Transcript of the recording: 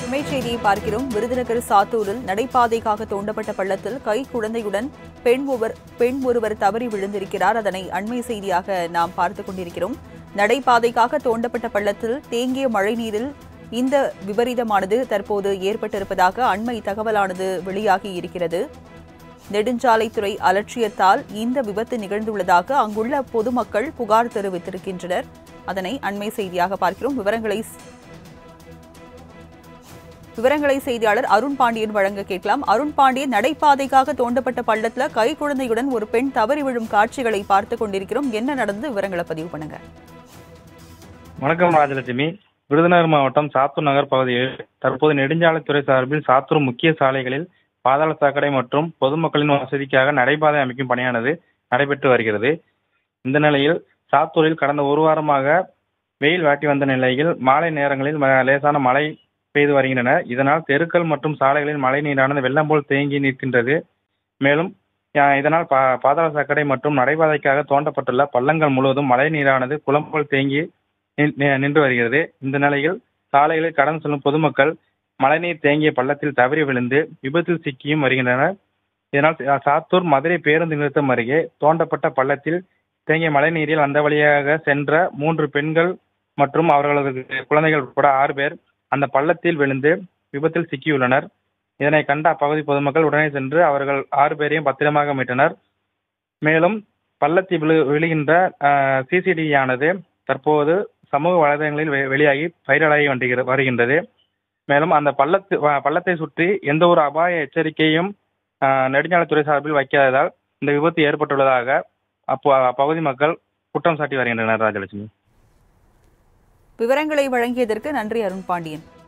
அண்மை செய்தியை பார்க்கிறோம் விருதுநகர் சாத்தூரில் நடைபாதைக்காக தோண்டப்பட்ட பள்ளத்தில் கை குழந்தையுடன் பெண் ஒருவர் பெண் ஒருவர் தவறி விழுந்திருக்கிறார் அதனை அண்மை செய்தியாக நாம் பார்த்துக் கொண்டிருக்கிறோம் நடைபாதைக்காக தோண்டப்பட்ட பள்ளத்தில் தேங்கிய மழைநீரில் இந்த விபரீதமானது தற்போது ஏற்பட்டிருப்பதாக அண்மை தகவலானது வெளியாகி இருக்கிறது நெடுஞ்சாலைத்துறை அலட்சியத்தால் இந்த விபத்து நிகழ்ந்துள்ளதாக அங்குள்ள பொதுமக்கள் புகார் தெரிவித்திருக்கின்றனர் அதனை அண்மை செய்தியாக பார்க்கிறோம் விவரங்களை விவரங்களை செய்தியாளர் அருண் பாண்டியன் வழங்க கேட்கலாம் அருண் பாண்டியன் நடைபாதைக்காக தோண்டப்பட்ட பள்ளத்துல கை குழந்தையுடன் ஒரு பெண் தவறி விழும் காட்சிகளை பார்த்து கொண்டிருக்கிறோம் என்ன நடந்து விவரங்களை பதிவு பண்ணுங்க வணக்கம் ராஜலட்சுமி விருதுநகர் மாவட்டம் சாத்தூர் நகர் பகுதியில் தற்போது நெடுஞ்சாலைத்துறை சார்பில் சாத்தூர் முக்கிய சாலைகளில் பாதாள சாக்கடை மற்றும் பொதுமக்களின் வசதிக்காக நடைபாதை அமைக்கும் பணியானது நடைபெற்று வருகிறது இந்த நிலையில் சாத்தூரில் கடந்த ஒரு வாரமாக வெயில் வாட்டி வந்த நிலையில் மாலை நேரங்களில் ம- லேசான மழை பெய்து வருகின்றன இதனால் தெருக்கள் மற்றும் சாலைகளில் மழை நீரானது வெள்ளம் போல் தேங்கி நிற்கின்றது மேலும் அஹ், இதனால் பா பாதாள சாக்கடை மற்றும் நடைபாதைக்காக தோண்டப்பட்டுள்ள பள்ளங்கள் முழுவதும் மழை நீரானது குளம் போல் தேங்கி நின்- நி- நின்று வருகிறது இந்த நிலையில் சாலைகளில் கடந்து செல்லும் பொதுமக்கள் மழைநீர் தேங்கிய பள்ளத்தில் தவறி விழுந்து விபத்தில் சிக்கியும் வருகின்றனர் இதனால் சா- சாத்தூர் மதுரை பேருந்து நிறுத்தம் அருகே தோண்டப்பட்ட பள்ளத்தில் தேங்கிய மழைநீரில் அந்த வழியாக சென்ற மூன்று பெண்கள் மற்றும் அவர்களது குழந்தைகள் உட்பட ஆறு பேர் அந்த பள்ளத்தில் விழுந்து விபத்தில் சிக்கியுள்ளனர் இதனை கண்ட அப்பகுதி பொதுமக்கள் உடனே சென்று அவர்கள் ஆறு பேரையும் பத்திரமாக மீட்டனர் மேலும் பள்ளத்தில் விழு விழுகின்ற சிசிடிவி ஆனது தற்போது சமூக வலைதளங்களில் வெ- வெளியாகி வைரலாகி வந்துகிற- வருகின்றது மேலும் அந்த பள்ளத்து வ- பள்ளத்தை சுற்றி எந்த ஒரு அபாய எச்சரிக்கையும் ஆஹ், நெடுஞ்சாலைத்துறை சார்பில் வைக்காததால் இந்த விபத்து ஏற்பட்டுள்ளதாக அப்போ அப்பகுதி மக்கள் குற்றம் சாட்டி வருகின்றனர் ராஜலட்சுமி விவரங்களை வழங்கியதற்கு நன்றி அருண் பாண்டியன்